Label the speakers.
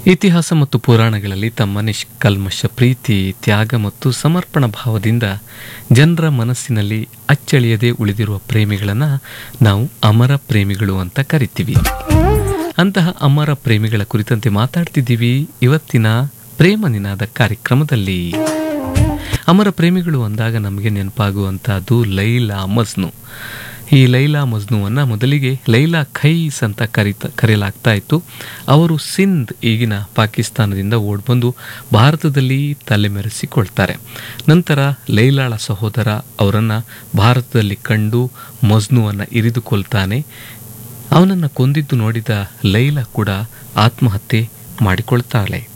Speaker 1: ಇತಿಹಾಸ ಮತ್ತು ಪುರಾಣಗಳಲ್ಲಿ ತಮ್ಮ ನಿಷ್ಕಲ್ಮಶ ಪ್ರೀತಿ ತ್ಯಾಗ ಮತ್ತು ಸಮರ್ಪಣಾ ಭಾವದಿಂದ ಜನರ ಮನಸ್ಸಿನಲ್ಲಿ ಅಚ್ಚಳಿಯದೆ ಉಳಿದಿರುವ ಪ್ರೇಮಿಗಳನ್ನು ನಾವು ಅಮರ ಪ್ರೇಮಿಗಳು ಅಂತ ಕರಿತೀವಿ ಅಂತಹ ಅಮರ ಪ್ರೇಮಿಗಳ ಕುರಿತಂತೆ ಮಾತಾಡ್ತಿದ್ದೀವಿ ಇವತ್ತಿನ ಪ್ರೇಮ ನಿನಾದ ಕಾರ್ಯಕ್ರಮದಲ್ಲಿ ಅಮರ ಪ್ರೇಮಿಗಳು ಅಂದಾಗ ನಮಗೆ ನೆನಪಾಗುವಂತಹದ್ದು ಲೈಲಾ ಮಜ್ನು ಈ ಲೈಲಾ ಮಜ್ನುವನ್ನು ಮೊದಲಿಗೆ ಲೈಲಾ ಖೈಸ್ ಅಂತ ಕರೀತ ಕರೆಯಲಾಗ್ತಾ ಇತ್ತು ಅವರು ಸಿಂಧ್ ಈಗಿನ ಪಾಕಿಸ್ತಾನದಿಂದ ಓಡ್ಬಂದು ಭಾರತದಲ್ಲಿ ತಲೆಮೆರೆಸಿಕೊಳ್ತಾರೆ ನಂತರ ಲೈಲಾಳ ಸಹೋದರ ಅವರನ್ನು ಭಾರತದಲ್ಲಿ ಕಂಡು ಮಜ್ನುವನ್ನು ಇರಿದುಕೊಳ್ತಾನೆ ಅವನನ್ನು ಕೊಂದಿದ್ದು ನೋಡಿದ ಲೈಲಾ ಕೂಡ ಆತ್ಮಹತ್ಯೆ ಮಾಡಿಕೊಳ್ತಾಳೆ